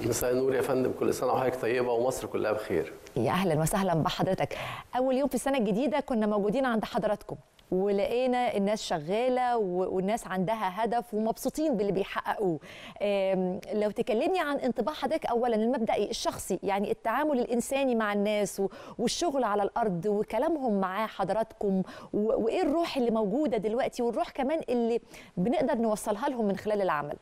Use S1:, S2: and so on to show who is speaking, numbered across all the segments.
S1: مساء النور يا فندم كل سنه وحضرتك طيبه ومصر كلها بخير
S2: يا اهلا وسهلا بحضرتك اول يوم في السنه الجديده كنا موجودين عند حضراتكم ولقينا الناس شغاله و- والناس عندها هدف ومبسوطين باللي بيحققوه آم، لو تكلمني عن انطباع حضرتك اولا المبدئي الشخصي يعني التعامل الانساني مع الناس و- والشغل على الارض وكلامهم مع حضراتكم و- وايه الروح اللي موجوده دلوقتي والروح كمان اللي بنقدر نوصلها لهم من خلال العمل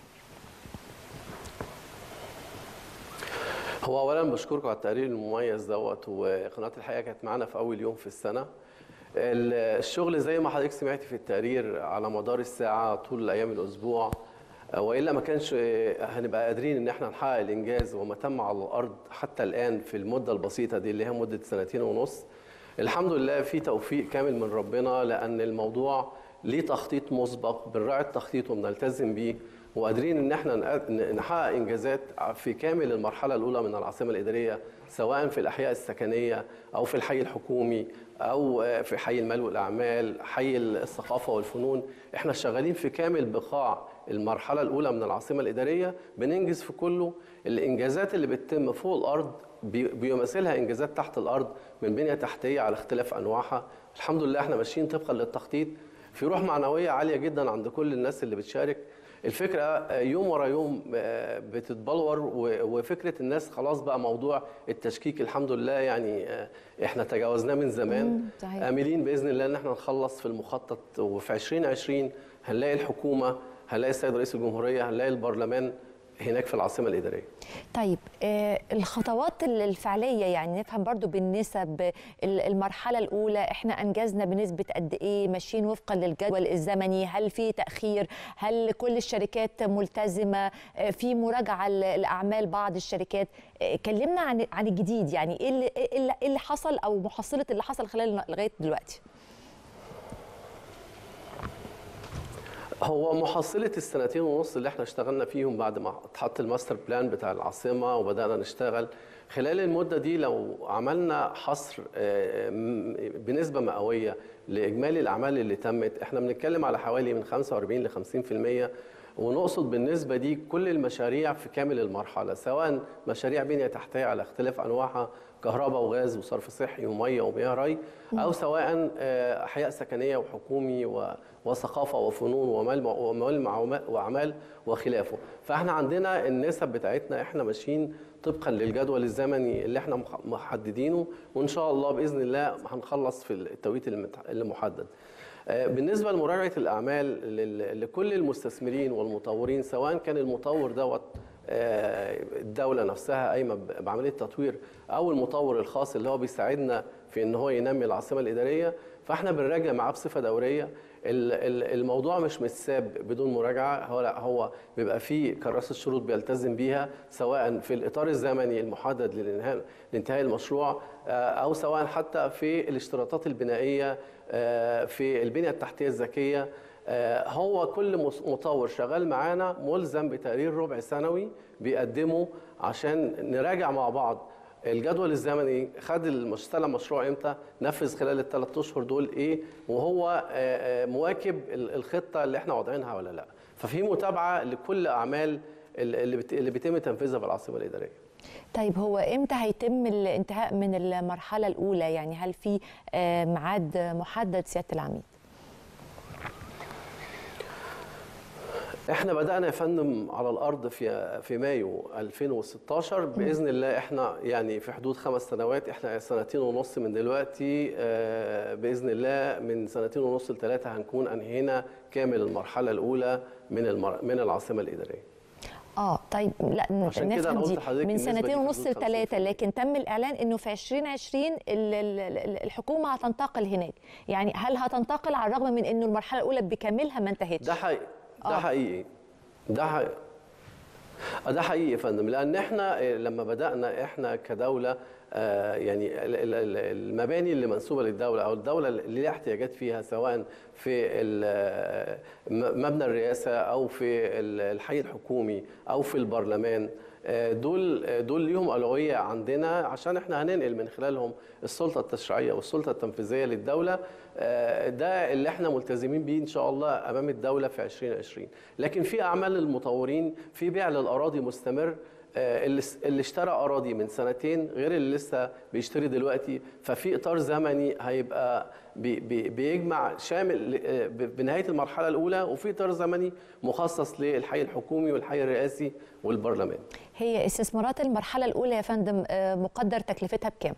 S1: هو اولا بشكركم على التقرير المميز دوت وقناه الحقيقه كانت معانا في اول يوم في السنه ال- الشغل زي ما حضرتك سمعتي في التقرير على مدار الساعه طول ايام الاسبوع والا ما كانش هنبقى قادرين ان احنا نحقق الانجاز وما تم على الارض حتى الان في المده البسيطه دي اللي هي مده سنتين ونص الحمد لله في توفيق كامل من ربنا لان الموضوع ليه تخطيط مسبق بنراعي التخطيط وبنلتزم بيه وقادرين ان احنا نق- نحقق انجازات في كامل المرحله الاولى من العاصمه الاداريه سواء في الاحياء السكنيه او في الحي الحكومي او في حي المال والاعمال حي الثقافه والفنون احنا شغالين في كامل بقاع المرحله الاولى من العاصمه الاداريه بننجز في كله الانجازات اللي بتتم فوق الارض بي- بيمثلها انجازات تحت الارض من بنيه تحتيه على اختلاف انواعها الحمد لله احنا ماشيين طبقا للتخطيط في روح معنويه عاليه جدا عند كل الناس اللي بتشارك الفكره يوم ورا يوم آه، بتتبلور و- وفكره الناس خلاص بقى موضوع التشكيك الحمد لله يعني آه، احنا تجاوزناه من زمان
S2: مم، صحيح.
S1: املين باذن الله ان احنا نخلص في المخطط وفي 2020 هنلاقي الحكومه هنلاقي السيد رئيس الجمهوريه هنلاقي البرلمان هناك في العاصمه الاداريه
S2: طيب آه، الخطوات ال- الفعليه يعني نفهم برضو بالنسب ال- المرحله الاولى احنا انجزنا بنسبه قد ايه ماشيين وفقا للجدول الزمني هل في تاخير هل كل الشركات ملتزمه آه، في مراجعه ل- لاعمال بعض الشركات آه، كلمنا عن عن الجديد يعني ايه اللي, إيه اللي- إيه اللي حصل او محصله اللي حصل خلال لغايه دلوقتي
S1: هو محصلة السنتين ونص اللي احنا اشتغلنا فيهم بعد ما اتحط الماستر بلان بتاع العاصمة وبدأنا نشتغل خلال المدة دي لو عملنا حصر آه، م- بنسبة مئوية لإجمالي الأعمال اللي تمت احنا بنتكلم على حوالي من 45 ل 50% ونقصد بالنسبة دي كل المشاريع في كامل المرحلة سواء مشاريع بنية تحتية على اختلاف أنواعها كهرباء وغاز وصرف صحي ومية ومياه ري أو سواء آه، أحياء سكنية وحكومي و- وثقافة وفنون ومال ومال مع- وأعمال وخلافه فإحنا عندنا النسب بتاعتنا إحنا ماشيين طبقا للجدول الزمني اللي احنا مح- محددينه وإن شاء الله بإذن الله هنخلص في التوقيت المت- المحدد آه، بالنسبه لمراجعه الاعمال لل- لكل المستثمرين والمطورين سواء كان المطور دوت آه، الدوله نفسها قايمه ب- بعمليه تطوير او المطور الخاص اللي هو بيساعدنا في ان هو ينمي العاصمه الاداريه فاحنا بنراجع معاه بصفه دوريه ال- ال- الموضوع مش متساب بدون مراجعه هو لا هو بيبقى فيه كراسه شروط بيلتزم بيها سواء في الاطار الزمني المحدد للانهاء لانتهاء المشروع آه، او سواء حتى في الاشتراطات البنائيه آه، في البنيه التحتيه الذكيه آه، هو كل مس- مطور شغال معانا ملزم بتقرير ربع سنوي بيقدمه عشان نراجع مع بعض الجدول الزمني خد المش- استلم مشروع امتى نفذ خلال الثلاث اشهر دول ايه وهو آه، آه، مواكب ال- الخطه اللي احنا واضعينها ولا لا ففي متابعه لكل اعمال ال- اللي بت- اللي بيتم تنفيذها في العاصمه الاداريه
S2: طيب هو امتى هيتم الانتهاء من المرحله الاولى يعني هل في آه، ميعاد محدد سياده العميد
S1: احنا بدأنا يا فندم على الأرض في في مايو 2016 بإذن الله احنا يعني في حدود خمس سنوات احنا سنتين ونص من دلوقتي آه، بإذن الله من سنتين ونص لثلاثة هنكون أنهينا كامل المرحلة الأولى من المر... من العاصمة الإدارية.
S2: اه طيب لا
S1: عشان كده
S2: نفهم
S1: أنا قلت
S2: دي
S1: لحضرتك
S2: من
S1: النسبة دي
S2: سنتين
S1: في
S2: ونص
S1: حدود
S2: لثلاثه
S1: 50%.
S2: لكن تم الاعلان انه في 2020 ال- ال- ال- الحكومه هتنتقل هناك يعني هل هتنتقل على الرغم من انه المرحله الاولى بكاملها ما انتهتش
S1: ده حقيقي ده
S2: آه.
S1: حقيقي ده حقيقي آه، ده حقيقي يا فندم لان احنا آه، لما بدانا احنا كدوله آه، يعني ال- ال- ال- المباني اللي منسوبه للدوله او الدوله اللي ليها احتياجات فيها سواء في ال- آه، م- مبنى الرئاسه او في ال- الحي الحكومي او في البرلمان آه، دول آه، دول ليهم اولويه عندنا عشان احنا هننقل من خلالهم السلطه التشريعيه والسلطه التنفيذيه للدوله آه، ده اللي احنا ملتزمين بيه ان شاء الله امام الدوله في 2020 لكن في اعمال المطورين في بيع للاراضي مستمر آه، اللي اللي اشترى اراضي من سنتين غير اللي لسه بيشتري دلوقتي ففي اطار زمني هيبقى بي بي بيجمع شامل آه، ب- بنهايه المرحله الاولى وفي اطار زمني مخصص للحي الحكومي والحي الرئاسي والبرلمان
S2: هي استثمارات المرحله الاولى يا فندم آه، مقدر تكلفتها بكام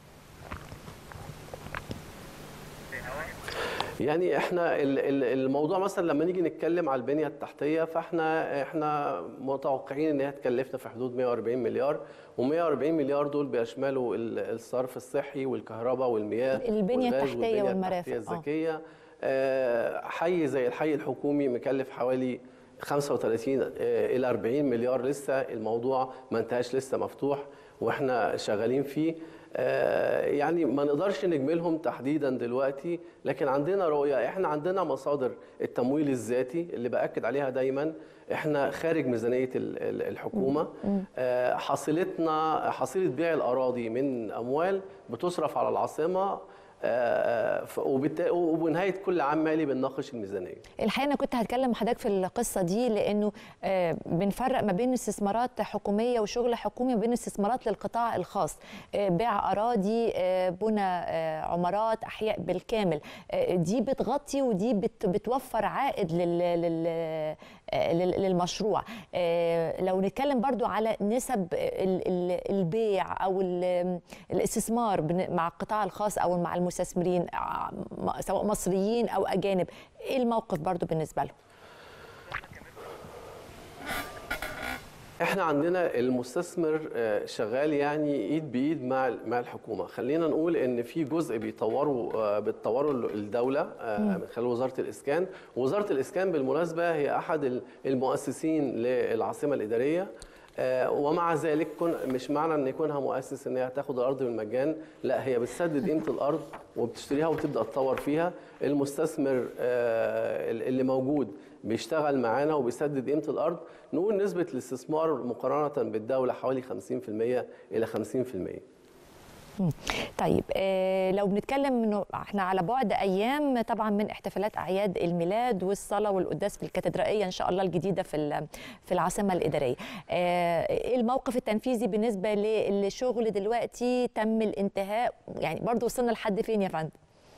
S1: يعني احنا ال- ال- الموضوع مثلا لما نيجي نتكلم على البنيه التحتيه فاحنا احنا متوقعين ان هي تكلفنا في حدود 140 مليار و140 مليار دول بيشملوا ال- الصرف الصحي والكهرباء والمياه
S2: البنية
S1: والغاز
S2: التحتية
S1: والبنية
S2: والمرافق،
S1: التحتية
S2: آه.
S1: الذكيه آه، حي زي الحي الحكومي مكلف حوالي 35 آه، الى 40 مليار لسه الموضوع ما انتهاش لسه مفتوح واحنا شغالين فيه آه، يعني ما نقدرش نجملهم تحديدا دلوقتي لكن عندنا رؤيه احنا عندنا مصادر التمويل الذاتي اللي باكد عليها دايما احنا خارج ميزانيه ال- ال- الحكومه آه، حصيلتنا حصيله بيع الاراضي من اموال بتصرف على العاصمه آه، ف- وبالتا- وبنهايه كل عام مالي بنناقش الميزانيه
S2: الحقيقه انا كنت هتكلم مع حضرتك في القصه دي لانه آه، بنفرق ما بين استثمارات حكوميه وشغل حكومي وبين استثمارات للقطاع الخاص آه، بيع اراضي آه، بنى آه، عمارات احياء بالكامل آه، دي بتغطي ودي بت- بتوفر عائد لل لل آه، لل- للمشروع آه، لو نتكلم برضو على نسب ال- ال- البيع او ال- الاستثمار بن- مع القطاع الخاص او مع المستثمرين آه، م- سواء مصريين او اجانب ايه الموقف برضو بالنسبه لهم
S1: احنا عندنا المستثمر آه، شغال يعني ايد بايد مع مع الحكومه خلينا نقول ان في جزء بيطوروا آه، بتطوره الدوله آه، من خلال وزاره الاسكان وزاره الاسكان بالمناسبه هي احد ال- المؤسسين للعاصمه الاداريه آه، ومع ذلك كن مش معنى ان يكونها مؤسس ان هي هتاخد الارض بالمجان لا هي بتسدد قيمه الارض وبتشتريها وتبدا تطور فيها المستثمر آه، اللي موجود بيشتغل معانا وبيسدد قيمه الارض نقول نسبه الاستثمار مقارنه بالدوله حوالي 50% الى 50%
S2: طيب آه لو بنتكلم انه احنا على بعد ايام طبعا من احتفالات اعياد الميلاد والصلاه والقداس في الكاتدرائيه ان شاء الله الجديده في ال- في العاصمه الاداريه آه ايه الموقف التنفيذي بالنسبه للشغل دلوقتي تم الانتهاء يعني برضو وصلنا لحد فين يا فندم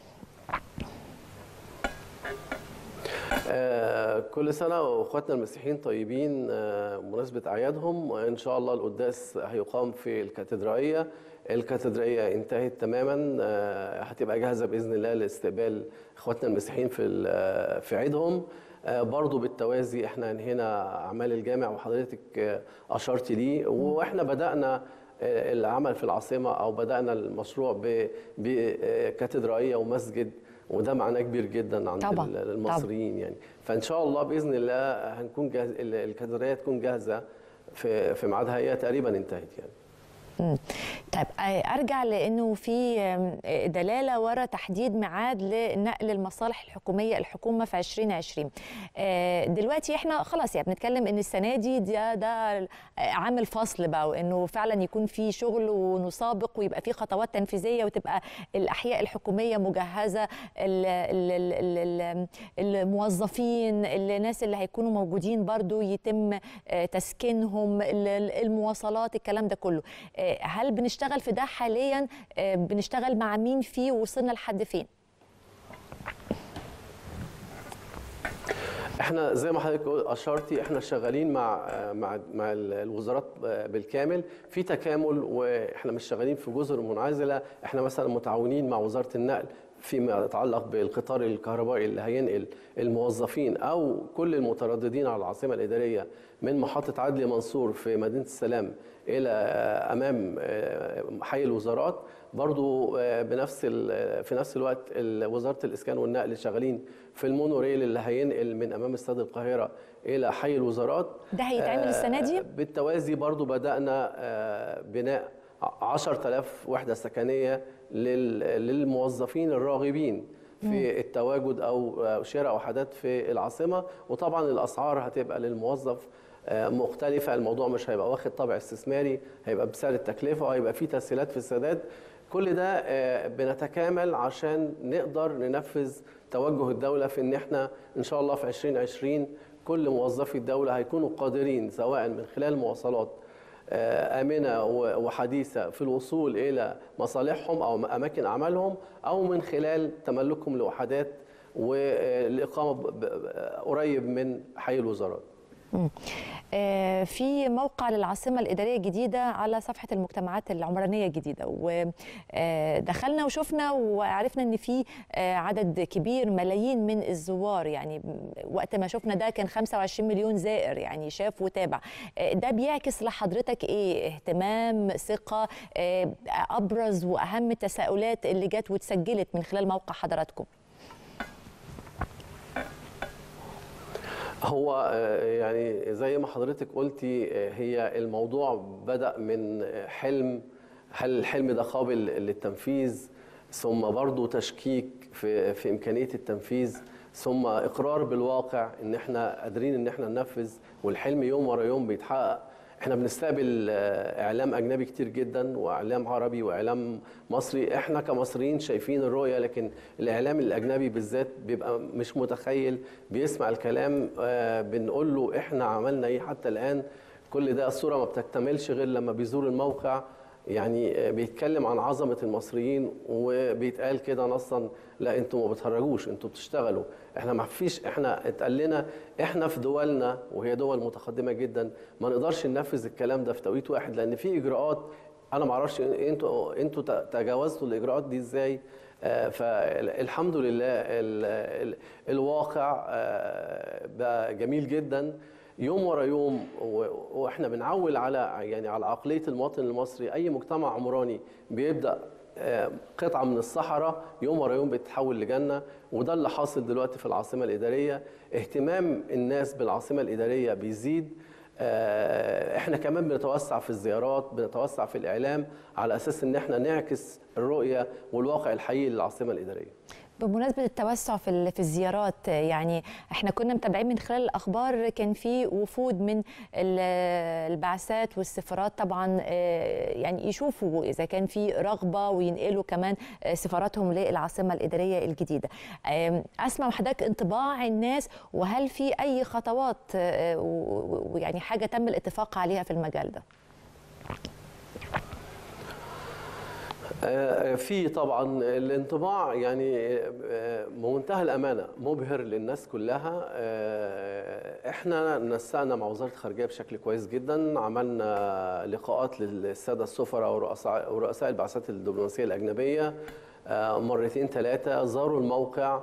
S1: آه، كل سنة وأخواتنا المسيحيين طيبين آه، بمناسبة أعيادهم وإن شاء الله القداس هيقام في الكاتدرائية الكاتدرائية انتهت تماما آه، هتبقى جاهزة بإذن الله لاستقبال إخواتنا المسيحيين في ال- آه، في عيدهم آه، برضو بالتوازي احنا انهينا أعمال الجامع وحضرتك آه، أشرت ليه وإحنا بدأنا آه، العمل في العاصمة أو بدأنا المشروع ب- بكاتدرائية ومسجد وده معناه كبير جدا عند
S2: طبعاً،
S1: ال- المصريين يعني فان شاء الله باذن الله هنكون جاهز ال- الكاتدرائيه تكون جاهزه في في ميعادها هي تقريبا انتهت يعني
S2: مم. طيب آه، ارجع لانه في آم، آه، دلاله ورا تحديد ميعاد لنقل المصالح الحكوميه الحكومه في 2020 آه، دلوقتي احنا خلاص يعني بنتكلم ان السنه دي ده ده آه، عامل فصل بقى وانه فعلا يكون في شغل ونسابق ويبقى في خطوات تنفيذيه وتبقى الاحياء الحكوميه مجهزه ال- ال- ال- ال- الموظفين الناس اللي هيكونوا موجودين برضو يتم آه، تسكينهم ال- ال- المواصلات الكلام ده كله آه، هل بنشتغل في ده حاليا آه، بنشتغل مع مين فيه ووصلنا لحد فين
S1: احنا زي ما حضرتك اشرتي احنا شغالين مع مع مع الوزارات بالكامل في تكامل واحنا مش شغالين في جزر منعزله احنا مثلا متعاونين مع وزاره النقل فيما يتعلق بالقطار الكهربائي اللي هينقل الموظفين او كل المترددين على العاصمه الاداريه من محطه عدلي منصور في مدينه السلام الى امام حي الوزارات برضو بنفس ال- في نفس الوقت ال- وزاره الاسكان والنقل شغالين في المونوريل اللي هينقل من امام استاد القاهره الى حي الوزارات
S2: ده هيتعمل السنة دي؟
S1: آه، بالتوازي برضو بدانا آه، بناء 10000 وحده سكنيه لل- للموظفين الراغبين في التواجد او أو شراء وحدات في العاصمه وطبعا الاسعار هتبقى للموظف آه، مختلفه الموضوع مش هيبقى واخد طابع استثماري هيبقى بسعر التكلفه وهيبقى فيه تسهيلات في السداد كل ده آه، بنتكامل عشان نقدر ننفذ توجه الدوله في ان احنا ان شاء الله في 2020 كل موظفي الدوله هيكونوا قادرين سواء من خلال مواصلات آه، امنه و- وحديثه في الوصول الى مصالحهم او اماكن اعمالهم او من خلال تملكهم لوحدات والاقامه ب- ب- قريب من حي الوزارات
S2: مم. آه، في موقع للعاصمة الإدارية الجديدة على صفحة المجتمعات العمرانية الجديدة ودخلنا وشفنا وعرفنا أن في آه، عدد كبير ملايين من الزوار يعني م- وقت ما شفنا ده كان 25 مليون زائر يعني شاف وتابع آه، ده بيعكس لحضرتك إيه اهتمام ثقة آه، أبرز وأهم التساؤلات اللي جت واتسجلت من خلال موقع حضراتكم
S1: هو آه، يعني زي ما حضرتك قلتي آه، هي الموضوع بدأ من آه، حلم هل الحلم ده قابل للتنفيذ ثم برضه تشكيك في في إمكانية التنفيذ ثم إقرار بالواقع إن إحنا قادرين إن إحنا ننفذ والحلم يوم ورا يوم بيتحقق احنا بنستقبل آه، اعلام اجنبي كتير جدا واعلام عربي واعلام مصري احنا كمصريين شايفين الرؤيه لكن الاعلام الاجنبي بالذات بيبقى مش متخيل بيسمع الكلام آه، بنقول له احنا عملنا ايه حتى الان كل ده الصوره ما بتكتملش غير لما بيزور الموقع يعني آه، بيتكلم عن عظمه المصريين وبيتقال كده نصا لا انتوا ما بتهرجوش انتوا بتشتغلوا احنا ما فيش احنا اتقال لنا احنا في دولنا وهي دول متقدمه جدا ما نقدرش ننفذ الكلام ده في توقيت واحد لان في اجراءات انا ما اعرفش انتوا انتوا ت- تجاوزتوا الاجراءات دي ازاي آه، فالحمد لله ال- ال- الواقع آه، بقى جميل جدا يوم ورا يوم و- واحنا بنعول على يعني على عقليه المواطن المصري اي مجتمع عمراني بيبدا آه، قطعه من الصحراء يوم ورا يوم بتتحول لجنه وده اللي حاصل دلوقتي في العاصمه الاداريه اهتمام الناس بالعاصمه الاداريه بيزيد آه، احنا كمان بنتوسع في الزيارات بنتوسع في الاعلام على اساس ان احنا نعكس الرؤيه والواقع الحقيقي للعاصمه الاداريه
S2: بمناسبة التوسع في ال- في الزيارات يعني احنا كنا متابعين من خلال الأخبار كان في وفود من ال- البعثات والسفارات طبعا آه، يعني يشوفوا إذا كان في رغبة وينقلوا كمان آه، سفاراتهم للعاصمة الإدارية الجديدة آم، أسمع من حضرتك انطباع الناس وهل في أي خطوات آه، و- و- ويعني حاجة تم الاتفاق عليها في المجال ده
S1: آه، في طبعا الانطباع يعني آه، بمنتهى الامانه مبهر للناس كلها آه، احنا نسقنا مع وزاره الخارجيه بشكل كويس جدا عملنا لقاءات للساده السفراء ورؤساء ورؤساء البعثات الدبلوماسيه الاجنبيه آه، مرتين ثلاثه زاروا الموقع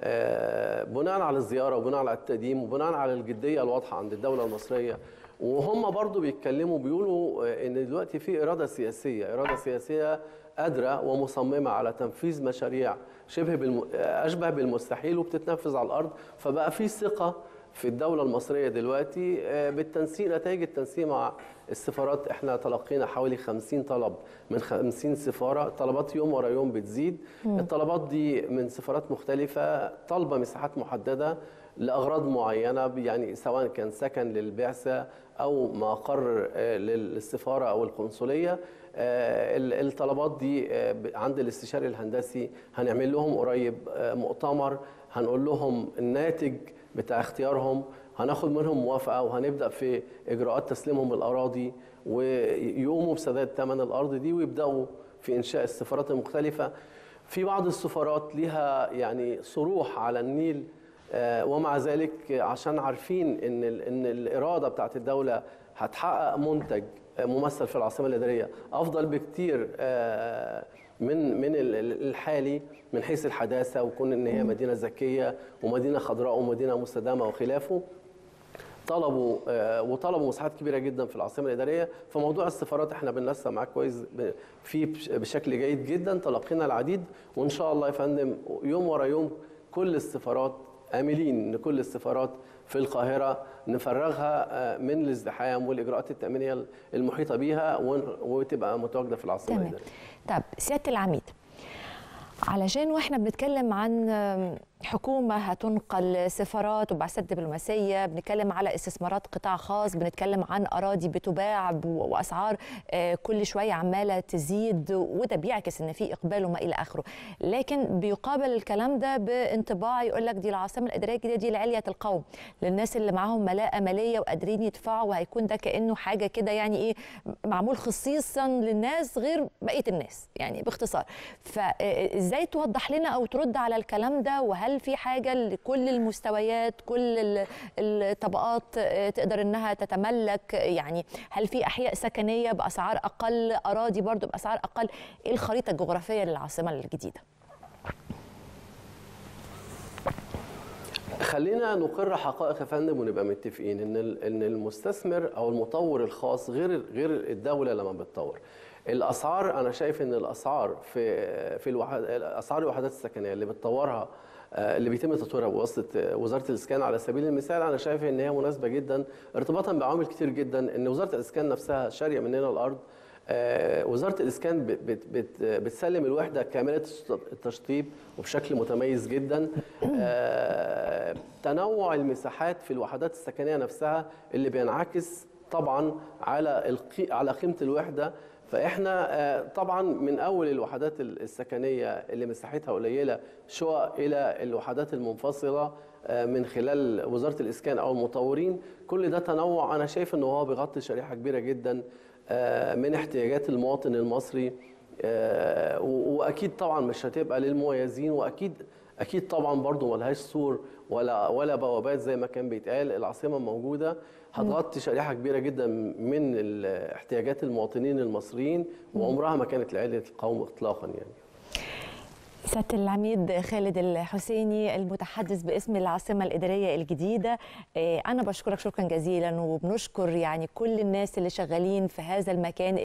S1: آه، بناء على الزياره وبناء على التقديم وبناء على الجديه الواضحه عند الدوله المصريه وهم برضو بيتكلموا بيقولوا آه، ان دلوقتي في اراده سياسيه اراده سياسيه قادره ومصممه على تنفيذ مشاريع شبه بالم... اشبه بالمستحيل وبتتنفذ على الارض فبقى في ثقه في الدوله المصريه دلوقتي آه، بالتنسيق نتائج التنسيق مع السفارات احنا تلقينا حوالي 50 طلب من 50 سفاره طلبات يوم ورا يوم بتزيد الطلبات دي من سفارات مختلفه طالبه مساحات محدده لاغراض معينه يعني سواء كان سكن للبعثه او مقر آه، للسفاره او القنصليه آه، ال- الطلبات دي آه، ب- عند الاستشاري الهندسي هنعمل لهم قريب آه، مؤتمر هنقول لهم الناتج بتاع اختيارهم هناخد منهم موافقه وهنبدا في اجراءات تسليمهم الاراضي ويقوموا بسداد ثمن الارض دي ويبداوا في انشاء السفارات المختلفه في بعض السفارات ليها يعني صروح على النيل آه، ومع ذلك عشان عارفين ان ال- ان الاراده بتاعت الدوله هتحقق منتج آه، ممثل في العاصمه الاداريه افضل بكتير آه، من من ال- ال- الحالي من حيث الحداثه وكون ان هي مدينه ذكيه ومدينه خضراء ومدينه مستدامه وخلافه طلبوا آه، وطلبوا مساحات كبيره جدا في العاصمه الاداريه فموضوع السفارات احنا بننسق معاك كويس ب- فيه بش- بشكل جيد جدا تلقينا العديد وان شاء الله يا فندم يوم ورا يوم كل السفارات املين ان كل السفارات في القاهره نفرغها آه، من الازدحام والاجراءات التامينيه المحيطه بيها ون- وتبقى متواجده في العاصمه
S2: تمام
S1: الاداريه
S2: طب سياده العميد علشان واحنا بنتكلم عن حكومة هتنقل سفارات وبعثات دبلوماسية بنتكلم على استثمارات قطاع خاص بنتكلم عن أراضي بتباع ب- وأسعار آه، كل شوية عمالة تزيد وده بيعكس إن في إقبال وما إلى آخره لكن بيقابل الكلام ده بانطباع يقول لك دي العاصمة الإدارية الجديدة دي لعلية القوم للناس اللي معاهم ملاءة مالية وقادرين يدفعوا وهيكون ده كأنه حاجة كده يعني إيه معمول خصيصا للناس غير بقية الناس يعني باختصار فإزاي توضح لنا أو ترد على الكلام ده وهل في حاجة لكل المستويات كل ال- الطبقات آه، تقدر إنها تتملك يعني هل في أحياء سكنية بأسعار أقل أراضي برضو بأسعار أقل إيه الخريطة الجغرافية للعاصمة الجديدة
S1: خلينا نقر حقائق يا فندم ونبقى متفقين ان ال- ان المستثمر او المطور الخاص غير غير الدوله لما بتطور الاسعار انا شايف ان الاسعار في في الوحد اسعار الوحدات السكنيه اللي بتطورها آه، اللي بيتم تطويرها بواسطه وزاره الاسكان على سبيل المثال انا شايف ان هي مناسبه جدا ارتباطا بعوامل كتير جدا ان وزاره الاسكان نفسها شاريه مننا الارض آه، وزاره الاسكان بت- بت- بت- بتسلم الوحده كامله التشطيب وبشكل متميز جدا آه، تنوع المساحات في الوحدات السكنيه نفسها اللي بينعكس طبعا على القي... على قيمه الوحده فاحنا آه، طبعا من اول الوحدات السكنيه اللي مساحتها قليله شقق الى الوحدات المنفصله آه، من خلال وزاره الاسكان او المطورين كل ده تنوع انا شايف ان هو بيغطي شريحه كبيره جدا آه، من احتياجات المواطن المصري آه، و- واكيد طبعا مش هتبقى للمميزين واكيد اكيد طبعا برضو ملهاش سور ولا ولا بوابات زي ما كان بيتقال العاصمه موجوده هتغطي شريحه كبيره جدا من ال- احتياجات المواطنين المصريين وعمرها ما كانت لعيله القوم اطلاقا يعني
S2: سيادة العميد خالد الحسيني المتحدث باسم العاصمة الإدارية الجديدة آه، أنا بشكرك شكرا جزيلا وبنشكر يعني كل الناس اللي شغالين في هذا المكان